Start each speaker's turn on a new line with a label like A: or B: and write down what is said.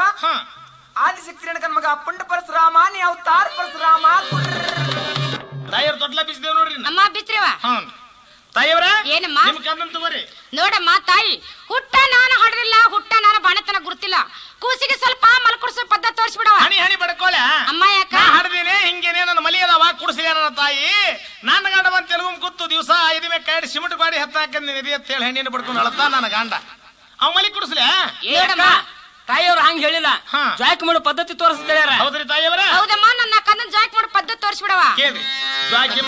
A: ಹಾ
B: ಆದಿಶಕ್ತಿ ರೇಣುಕನ ಮಗ ಪುಂಡ ಪರಶುರಾಮ ನೀ ಅವತಾರ ಪರಶುರಾಮ
A: ತಾಯಿಯವ್ರ ತೊಟ್ಲ ಬಿಸಿದೇವ್ ನೋಡ್ರಿ ಇನ್ನ.
C: ಅಮ್ಮ ಬಿತ್ರಿವ
A: ಹಾ ತಾಯಿಯವ್ರ
C: ಏನಮ್ಮ?
A: ನಿಮ್ ಕಂದನ್ ತಗೋರಿ
C: ನೋಡಮ್ಮ ತಾಯಿ ಹುಟ್ಟ ನಾನು ಹಡರಿಲ್ಲ ಹುಟ್ಟ ನಾನು ಬಾಣತನ ಗುರುತಿಲ್ಲ ಕೂಸಿಗೆ ಸ್ವಲ್ಪ ಮಲ್ಕೊಡ್ಸೋ ಪದ್ಧತಿ ತೋರಿಸ್ಬಿಡವ
A: ಹನಿ ಹನಿ ಬಡ್ಕೋಲ
C: ಅಮ್ಮ ಯಾಕ?
A: ನಾ ಹಡ್ದೀನಿ ಹಿಂಗೇನೆ ನನ್ನ ಮಲಿ ಅದಾವ ಕುಡಿಸಿದೆ ನನ್ನ ತಾಯಿ ನನ್ನ ಗಂಡ ಬಂತ ತೆಲುಗು ಕೂತು ದಿವಸ ಐದು ಮೇಲೆ ಕೈ ಸಿಮೆಂಟ್ ಗಾಡಿ ಹತ್ತ ಹಾಕಂದ್ ನಿಧಿ ಅಂತ ಹೇಳಿ ಹೆಣ್ಣಿನ ಬಡ್ಕೊಂಡು ಅಳತಾ ನನ್ನ ಗಂಡ ಅವ್ ಮಲಿ ಕುಡಿಸ್ಲೆ
C: ನೋಡಮ್ಮ
D: ತಾಯಿಯವ್ರು ಹಂಗ ಹೇಳಿಲ್ಲ
A: ಹಾ.
D: ಜಾಕ್ ಮಾಡೋ ಪದ್ಧತಿ ತೋರಿಸ್ತಾರ
A: ಹೌದ್ರಿ ತಾಯಿಯವರ
C: ಹೌದಮ್ಮ ನನ್ನ ಕಣ್ಣನ್ ಜಾಕ್ ಮಾಡೋ ಪದ್ಧತಿ ತೋರಿಸ್ಬಿಡವ
A: ಕೇಳ್ರಿ ಜಾಕಿ